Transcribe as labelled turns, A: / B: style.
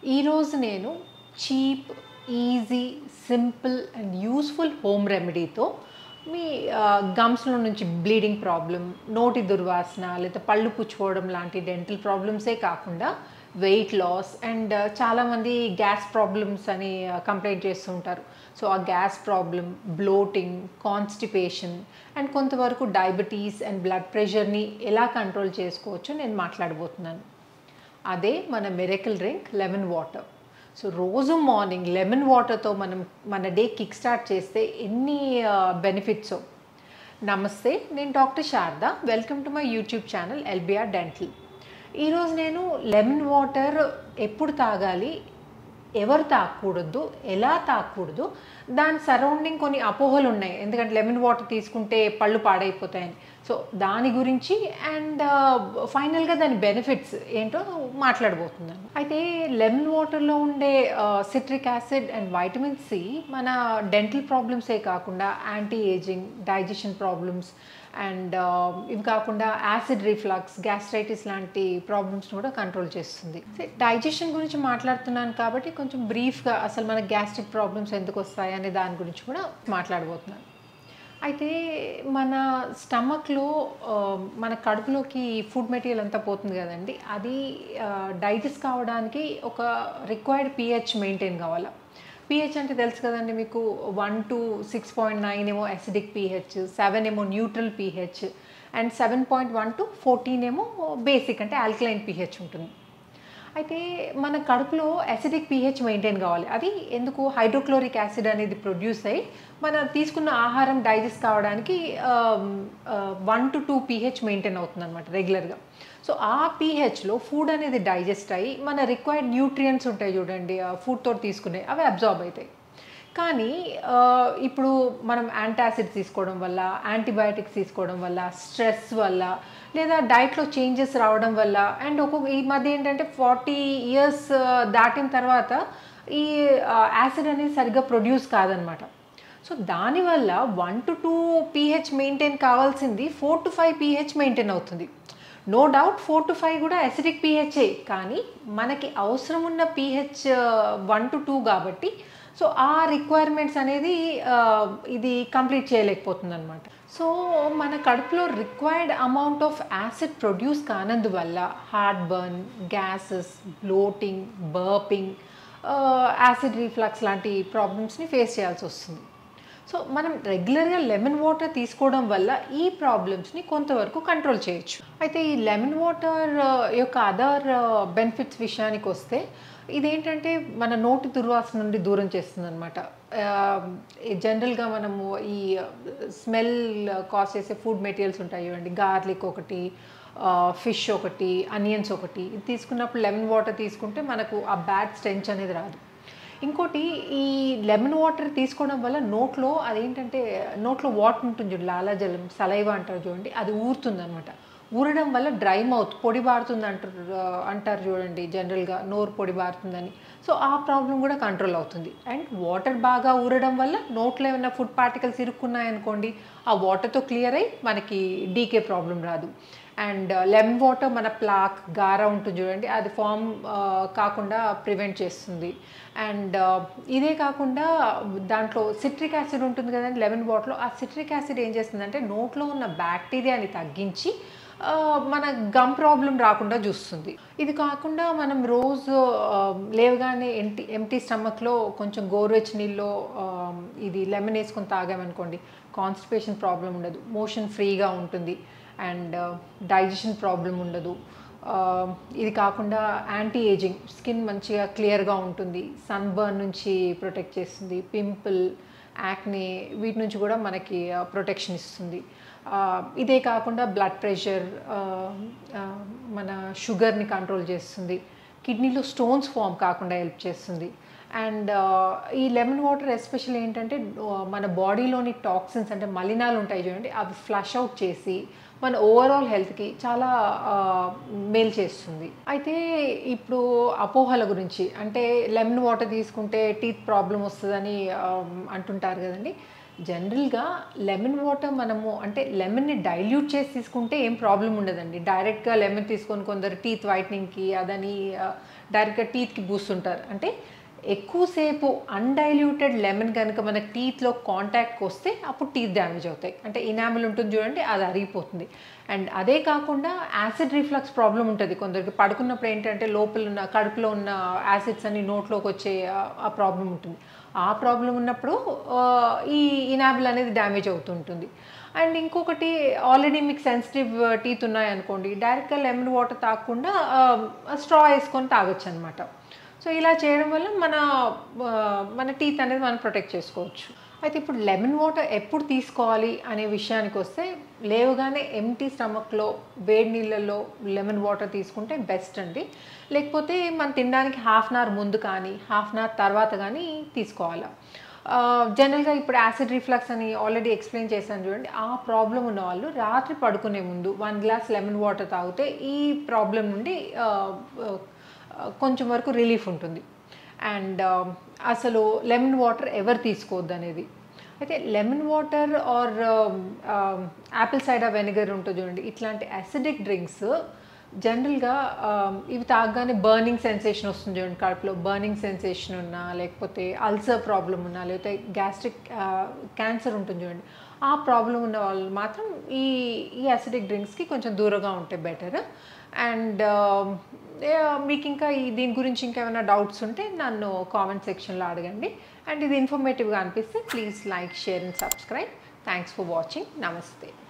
A: ఈరోజు నేను cheap easy simple and useful home రెమెడీతో మీ గమ్స్లో నుంచి బ్లీడింగ్ ప్రాబ్లం నోటి దుర్వాసన లేదా పళ్ళు పుచ్చుకోవడం లాంటి డెంటల్ ప్రాబ్లమ్సే కాకుండా వెయిట్ లాస్ అండ్ చాలామంది గ్యాస్ ప్రాబ్లమ్స్ అని కంప్లైంట్ చేస్తూ ఉంటారు సో ఆ gas problem bloating constipation and కొంతవరకు డయాబెటీస్ అండ్ బ్లడ్ ప్రెషర్ని ఎలా కంట్రోల్ చేసుకోవచ్చో నేను మాట్లాడబోతున్నాను అదే మన miracle drink lemon water so రోజు మార్నింగ్ లెమన్ వాటర్తో మనం మన డే కిక్ స్టార్ట్ చేస్తే ఎన్ని బెనిఫిట్సో నమస్తే నేను doctor Sharada welcome to my YouTube channel LBR dental ఈరోజు నేను లెమన్ వాటర్ ఎప్పుడు తాగాలి ఎవరు తాగకూడదు ఎలా తాగకూడదు దాని సరౌండింగ్ కొన్ని అపోహలు ఉన్నాయి ఎందుకంటే లెమన్ వాటర్ తీసుకుంటే పళ్ళు పాడైపోతాయని సో దాని గురించి అండ్ ఫైనల్గా దాని బెనిఫిట్స్ ఏంటో మాట్లాడబోతున్నాను అయితే లెమన్ వాటర్లో ఉండే citric acid and vitamin C మన డెంటల్ ప్రాబ్లమ్సే కాకుండా anti ageing digestion problems and ఇవి కాకుండా యాసిడ్ రిఫ్లక్స్ గ్యాస్ట్రైటిస్ లాంటి ప్రాబ్లమ్స్ని కూడా కంట్రోల్ చేస్తుంది డైజెషన్ గురించి మాట్లాడుతున్నాను కాబట్టి కొంచెం బ్రీఫ్గా అసలు మన గ్యాస్ట్రిక్ ప్రాబ్లమ్స్ ఎందుకు వస్తాయి అనే దాని గురించి కూడా మాట్లాడబోతున్నాను అయితే మన స్టమక్లో మన కడుపులోకి ఫుడ్ మెటీరియల్ అంతా పోతుంది కదండి అది డైజెస్ట్ కావడానికి ఒక రిక్వైర్డ్ పిహెచ్ మెయింటైన్ కావాలి పిహెచ్ అంటే తెలుసు కదండి మీకు one to six point nine ఏమో అసిడిక్ పిహెచ్ సెవెన్ ఏమో neutral pH and seven point one to fourteen ఏమో బేసిక్ అంటే ఆల్కలైన్ పిహెచ్ ఉంటుంది అయితే మన కడుపులో అసిడిక్ పిహెచ్ మెయింటైన్ కావాలి అది ఎందుకు హైడ్రోక్లోరిక్ యాసిడ్ అనేది ప్రొడ్యూస్ అయ్యి మన తీసుకున్న ఆహారం డైజెస్ట్ కావడానికి one to two pH maintain అవుతుంది అనమాట రెగ్యులర్గా సో ఆ పీహెచ్లో ఫుడ్ అనేది డైజెస్ట్ అయ్యి మన రిక్వైర్డ్ న్యూట్రియంట్స్ ఉంటాయి చూడండి ఫుడ్తో తీసుకునే అవి అబ్జార్బ్ అవుతాయి కానీ ఇప్పుడు మనం యాంటాసిడ్ తీసుకోవడం వల్ల యాంటీబయాటిక్స్ తీసుకోవడం వల్ల స్ట్రెస్ వల్ల లేదా డైట్లో చేంజెస్ రావడం వల్ల అండ్ ఒక్కొక్క ఈ మధ్య ఏంటంటే ఫార్టీ ఇయర్స్ దాటిన తర్వాత ఈ యాసిడ్ అనేది సరిగ్గా ప్రొడ్యూస్ కాదనమాట సో దానివల్ల one to two pH maintain కావాల్సింది four to five pH maintain అవుతుంది no doubt four to five కూడా అసిడిక్ పీహెచ్ఏ కానీ మనకి అవసరం ఉన్న పీహెచ్ వన్ టు టూ కాబట్టి సో ఆ రిక్వైర్మెంట్స్ అనేది ఇది కంప్లీట్ చేయలేకపోతుంది అనమాట సో మన కడుపులో required amount of acid produce కానందువల్ల heartburn gases bloating burping acid reflux లాంటి ప్రాబ్లమ్స్ని ఫేస్ చేయాల్సి వస్తుంది సో మనం రెగ్యులర్గా లెమన్ వాటర్ తీసుకోవడం వల్ల ఈ ప్రాబ్లమ్స్ని కొంతవరకు కంట్రోల్ చేయొచ్చు అయితే ఈ లెమన్ వాటర్ యొక్క అదర్ బెనిఫిట్స్ విషయానికి వస్తే ఇదేంటంటే మన నోటి దుర్వాసన నుండి దూరం చేస్తుంది అనమాట జనరల్గా మనము ఈ స్మెల్ కాస్ చేసే ఫుడ్ మెటీరియల్స్ ఉంటాయి చూడండి గార్లిక్ ఒకటి ఫిష్ ఒకటి అనియన్స్ ఒకటి ఇది తీసుకున్నప్పుడు లెమన్ వాటర్ తీసుకుంటే మనకు ఆ బ్యాడ్ స్టెంచ్ అనేది రాదు ఇంకోటి ఈ లెమన్ వాటర్ తీసుకోవడం వల్ల నోట్లో అదేంటంటే నోట్లో వాటర్ ఉంటుంది చూడండి లాలాజలం సలైవా అంటారు చూడండి అది ఊరుతుంది అనమాట ఊరడం వల్ల డ్రై మౌత్ పొడి బారుతుంది అంటారు అంటారు చూడండి జనరల్గా నోరు పొడి బారుతుందని సో ఆ ప్రాబ్లం కూడా కంట్రోల్ అవుతుంది అండ్ వాటర్ బాగా ఊరడం వల్ల నోట్లో ఏమైనా ఫుడ్ పార్టికల్స్ ఇరుక్కున్నాయనుకోండి ఆ వాటర్తో క్లియర్ అయ్యి మనకి డీకే ప్రాబ్లం రాదు అండ్ లెమన్ వాటర్ మన ప్లాక్ గారా ఉంటుంది చూడండి అది ఫామ్ కాకుండా ప్రివెంట్ చేస్తుంది అండ్ ఇదే కాకుండా దాంట్లో సిట్రిక్ యాసిడ్ ఉంటుంది కదండి లెమన్ వాటర్లో ఆ సిట్రిక్ యాసిడ్ ఏం చేస్తుందంటే నోట్లో ఉన్న బ్యాక్టీరియాని తగ్గించి మన గమ్ ప్రాబ్లం రాకుండా చూస్తుంది ఇది కాకుండా మనం రోజు లేవగానే ఎంటీ ఎంటీ స్టమక్లో కొంచెం గోరువెచ్చ నీళ్ళలో ఇది లెమన్ వేసుకొని తాగామనుకోండి కాన్స్టిపేషన్ ప్రాబ్లం ఉండదు మోషన్ ఫ్రీగా ఉంటుంది అండ్ డైజెషన్ ప్రాబ్లం ఉండదు ఇది కాకుండా యాంటీ ఏజింగ్ స్కిన్ మంచిగా క్లియర్గా ఉంటుంది సన్ బర్న్ నుంచి ప్రొటెక్ట్ చేస్తుంది పింపుల్ యాక్నే వీటి నుంచి కూడా మనకి ప్రొటెక్షన్ ఇస్తుంది ఇదే కాకుండా బ్లడ్ ప్రెషర్ మన షుగర్ని కంట్రోల్ చేస్తుంది కిడ్నీలో స్టోన్స్ ఫామ్ కాకుండా హెల్ప్ చేస్తుంది అండ్ ఈ లెమన్ వాటర్ ఎస్పెషల్ ఏంటంటే మన బాడీలోని టాక్సిన్స్ అంటే మలినాలు ఉంటాయి చూడండి అవి ఫ్లష్ అవుట్ చేసి మన ఓవరాల్ హెల్త్కి చాలా మేలు చేస్తుంది అయితే ఇప్పుడు అపోహల గురించి అంటే లెమన్ వాటర్ తీసుకుంటే టీత్ ప్రాబ్లం వస్తుందని అంటుంటారు కదండి జనరల్గా లెమన్ వాటర్ మనము అంటే లెమన్ని డైల్యూట్ చేసి తీసుకుంటే ఏం ప్రాబ్లం ఉండదండి డైరెక్ట్గా లెమన్ తీసుకొని కొందరు టీత్ వైట్నింగ్కి అదని ఆ, డైరెక్ట్గా టీత్కి పూస్తుంటారు అంటే ఎక్కువసేపు అన్డైల్యూటెడ్ లెమన్ కనుక మన టీత్లో కాంటాక్ట్కి వస్తే అప్పుడు టీత్ డ్యామేజ్ అవుతాయి అంటే ఇనామిల్ ఉంటుంది చూడండి అది అరిగిపోతుంది అండ్ అదే కాకుండా యాసిడ్ రిఫ్లక్స్ ప్రాబ్లం ఉంటుంది కొందరికి పడుకున్నప్పుడు ఏంటంటే లోపల ఉన్న కడుపులో ఉన్న యాసిడ్స్ అన్ని నోట్లోకి వచ్చే ఆ- ఆ ప్రాబ్లం ఉంటుంది ఆ ప్రాబ్లం ఉన్నప్పుడు ఆ, ఈ ఇనామిల్ అనేది డ్యామేజ్ అవుతుంటుంది అండ్ ఇంకొకటి ఆల్రెడీ మీకు సెన్సిటివ్ టీత్ ఉన్నాయనుకోండి డైరెక్ట్గా లెమన్ వాటర్ తాగకుండా స్ట్రా వేసుకొని తాగొచ్చు అనమాట సో ఇలా చేయడం వల్ల మన ఆ, మన టీత్ అనేది మనం ప్రొటెక్ట్ చేసుకోవచ్చు అయితే ఇప్పుడు లెమన్ వాటర్ ఎప్పుడు తీసుకోవాలి అనే విషయానికి వస్తే లేవగానే ఎంటీ స్టమక్లో వేడి నీళ్ళల్లో లెమన్ వాటర్ తీసుకుంటే బెస్ట్ అండి లేకపోతే మనం తినడానికి హాఫ్ అన్ అవర్ ముందు కానీ హాఫ్ అన్ అవర్ తర్వాత కానీ తీసుకోవాలి జనరల్గా ఇప్పుడు యాసిడ్ రిఫ్లక్స్ అని ఆల్రెడీ ఎక్స్ప్లెయిన్ చేశాను చూడండి ఆ ప్రాబ్లం ఉన్న వాళ్ళు రాత్రి పడుకునే ముందు వన్ గ్లాస్ లెమన్ వాటర్ తాగితే ఈ ప్రాబ్లం నుండి ఆ, ఆ, కొంచెం వరకు రిలీఫ్ ఉంటుంది అండ్ అసలు లెమన్ వాటర్ ఎవరు తీసుకోవద్దు అనేది అయితే lemon water or apple cider vinegar ఉంటుంది చూడండి ఇట్లాంటి అసిడిక్ డ్రింక్స్ జనరల్గా ఇవి తాగగానే బర్నింగ్ సెన్సేషన్ వస్తుంది చూడండి కడుపులో బర్నింగ్ సెన్సేషన్ ఉన్నా లేకపోతే అల్సర్ ప్రాబ్లం ఉన్నా లేకపోతే గ్యాస్ట్రిక్ క్యాన్సర్ ఉంటుంది చూడండి ఆ ప్రాబ్లం ఉన్న వాళ్ళు మాత్రం ఈ ఈ అసిడిక్ డ్రింక్స్కి కొంచెం దూరంగా ఉంటే బెటర్ అండ్ మీకు ఇంకా ఈ దీని గురించి ఇంకా ఏమైనా డౌట్స్ ఉంటే నన్ను కామెంట్ సెక్షన్లో అడగండి అండ్ ఇది ఇన్ఫర్మేటివ్గా అనిపిస్తే please like share and subscribe thanks for watching నమస్తే